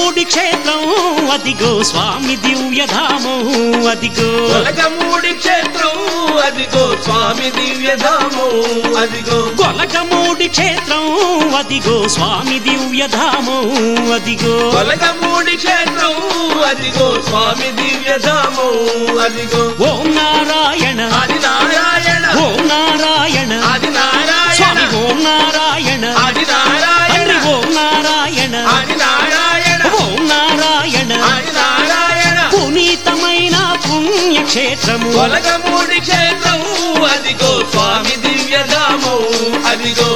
గొలగమూడి క్షేత్రం అదిగో స్వామి దివ్యధామం అదిగో గొలగమూడి క్షేత్రం అదిగో స్వామి దివ్యధామం అదిగో గొలగమూడి క్షేత్రం అదిగో స్వామి దివ్యధామం అదిగో గొలగమూడి క్షేత్రం అదిగో స్వామి దివ్యధామం అదిగో ఓం నారాయణ ఆది నారాయణ ఓం నారాయణ ఆది స్వామి నారాయణ ఓం నారాయణ ఆది తండ్రి నారాయణ ఓం నారాయణ ఆది నారాయణ ఓం నారాయణ ఆది నారాయణ పునీతమైన పుణ్యక్షేత్రము గొలగమూడి క్షేత్రం అదిగో స్వామి దివ్యధామం అదిగో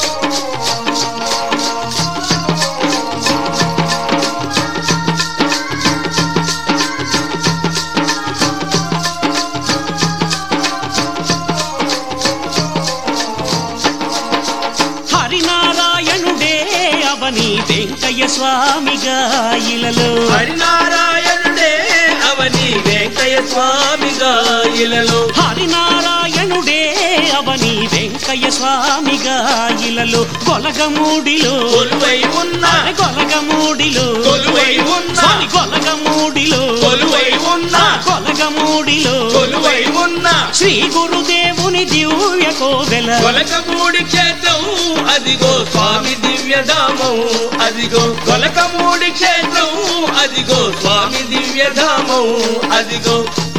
హరినారాయణుడే అవని వెంకయ్య స్వామిగా ఇలలో హరినారాయణుడే అవని వెంకయ్య స్వామిగా ఇలలో హరినారాయణుడే అవని వెంకయ్య స్వామిగా ఇలలో కొలగమూడిలో కొలువై ఉన్న అరే కొలగమూడిలో కొలువై ఉన్న స్వామి కొలగమూడిలో కొలువై ఉన్న కొలగమూడిలో కొలువై ఉన్న శ్రీ గురుదేవుని దివ్య కోవెల గొలకమూడి క్షేత్రం అదిగో స్వామి దివ్యధామం అదిగో గొలకమూడి క్షేత్రం అదిగో స్వామి దివ్యధామం అదిగో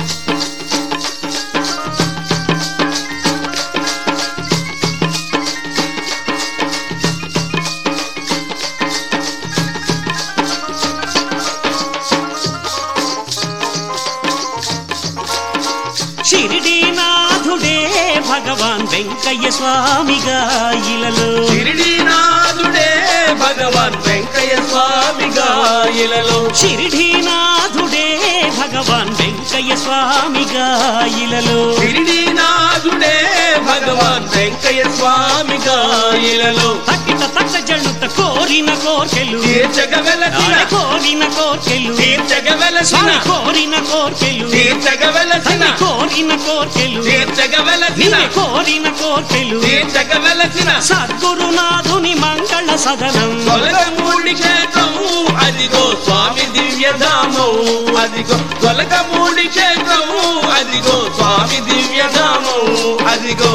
షిరిడీనాథుడే భగవాన్ వెంకయ్య స్వామిగా ఇలలో షిరిడీనాథుడే భగవాన్ వెంకయ్య స్వామిగా ఇలలో షిరిడీనాథుడే భగవాన్ వెంకయ్య స్వామిగా ఇలలో షిరిడీనాథుడే భగవాన్ వెంకయ్య స్వామిగా ఇలలో తక్కిట తక్క జంట కోరిన కోర్కెలు తీర్చగ వెలసిన ఆడ కోరిన కోర్కెలు తీర్చగ వెలసిన స్వామి కోరిన కోర్కెలు తీర్చగ వెలసిన తల్లి కోరిన కోర్కెలు తీర్చగ వెలసిన నిన్ను కోరిన కోర్కెలు తీర్చగ వెలసిన సద్గురునాథుని మంగళ సదనం గొలగమూడి క్షేత్రం అదిగో స్వామి దివ్యధామం అదిగో గొలగమూడి క్షేత్రం అదిగో స్వామి దివ్యధామం అదిగో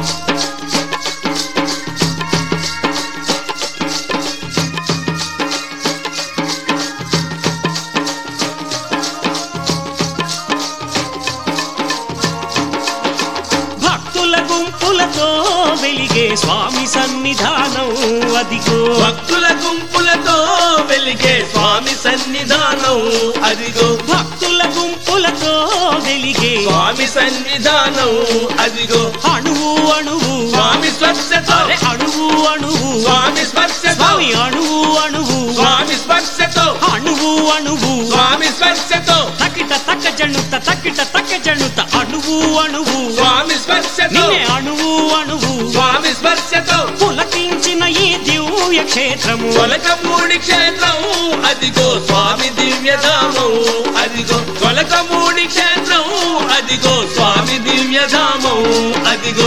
భక్తుల గుంపులతో వెలిగే స్వామి సన్నిధానం అదిగో భక్తుల గుంపులతో వెలిగే స్వామి సన్నిధానం అదిగో భక్తుల గుంపులతో వెలిగే స్వామి సన్నిధానం అదిగో అణువు అణువు స్వామి స్పర్శతో అరే అణువు అణువు స్వామి స్పర్శతో స్వామి అణువు అణువు స్వామి స్పర్శతో అణువు అణువు స్వామి స్పర్శతో తకిట తక్క జణుత తకిట తక్క జణుత అణువు అణువు స్వామి స్పర్శతో నిన్నే అణువు అణువు స్వామి స్పర్శతో పులకించిన ఈ దివ్య క్షేత్రము కొలకమూడి క్షేత్రం అదిగో స్వామి దివ్యధామం అదిగో కొలకమూడి క్షేత్రం అదిగో స్వామి దివ్యధామం అదిగో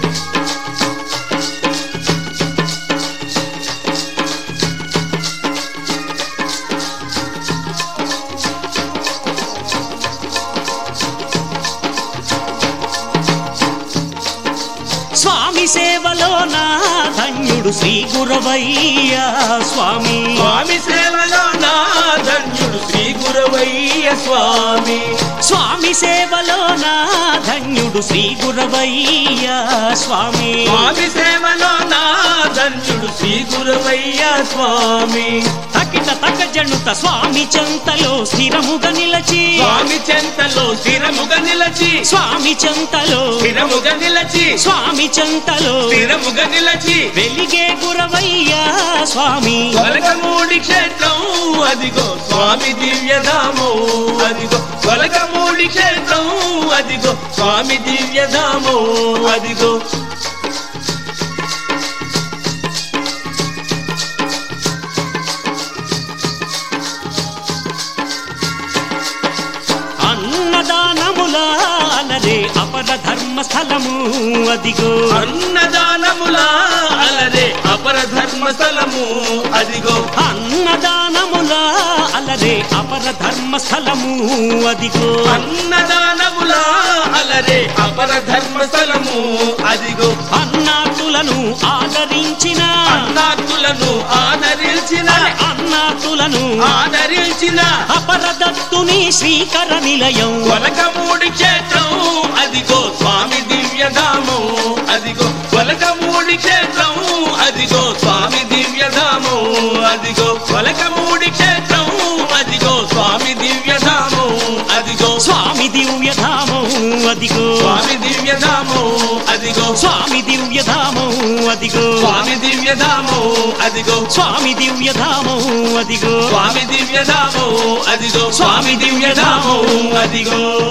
స్వామి సేవలో నా ధన్యుడు శ్రీ గురవయ్య స్వామి స్వామి సేవలో నా ధన్యుడు శ్రీ గురవయ్య స్వామి స్వామి సేవలో నా ధన్యుడు శ్రీ గురవయ్య స్వామి స్వామి సేవలో నా ధన్యుడు శ్రీ గురవయ్య స్వామి తకిట తక జణుత స్వామి చెంతలో స్థిరముగా నిలచి స్వామి చెంతలో స్థిరముగా నిలచి స్వామి చెంతలో స్థిరముగా నిలచి స్వామి చెంతలో స్థిరముగా నిలచి వెలిగే గురవయ్య స్వామి కొలకమూడి క్షేత్రం అదిగో స్వామి దివ్యధామం అదిగో కొలకమూడి క్షేత్రం అదిగో స్వామి దివ్యధామం అదిగో అన్నదానముల అలరే అపర ధర్మ స్థలము అదిగో అన్నదానముల అలరే అపర ధర్మ స్థలము అదిగో అన్నదానముల అలరే అపర ధర్మస్థలము అదిగో అన్నదానముల అలరే అపర ధర్మస్థలము అదిగో అన్నాతులను ఆదరించిన అన్నార్థులను ఆదరించిన అన్నాతులను ఆదరించిన అపరదత్తుని శ్రీకర నిలయం కొలకమూడి క్షేత్రం అదిగో స్వామి దివ్యధామం అదిగో కొలకమూడి క్షేత్రం అదిగో స్వామి దివ్యధామం అదిగో కొలకమూడి క్షేత్రం అదిగో స్వామి దివ్యధామం అదిగో స్వామి దివ్యధామం అదిగో స్వామి దివ్యధామం అదిగో స్వామి దివ్యధామం అదిగో స్వామి దివ్యధామం అదిగో స్వామి దివ్యధామం అదిగో స్వామి దివ్యధామం అదిగో స్వామి దివ్యధామం అదిగో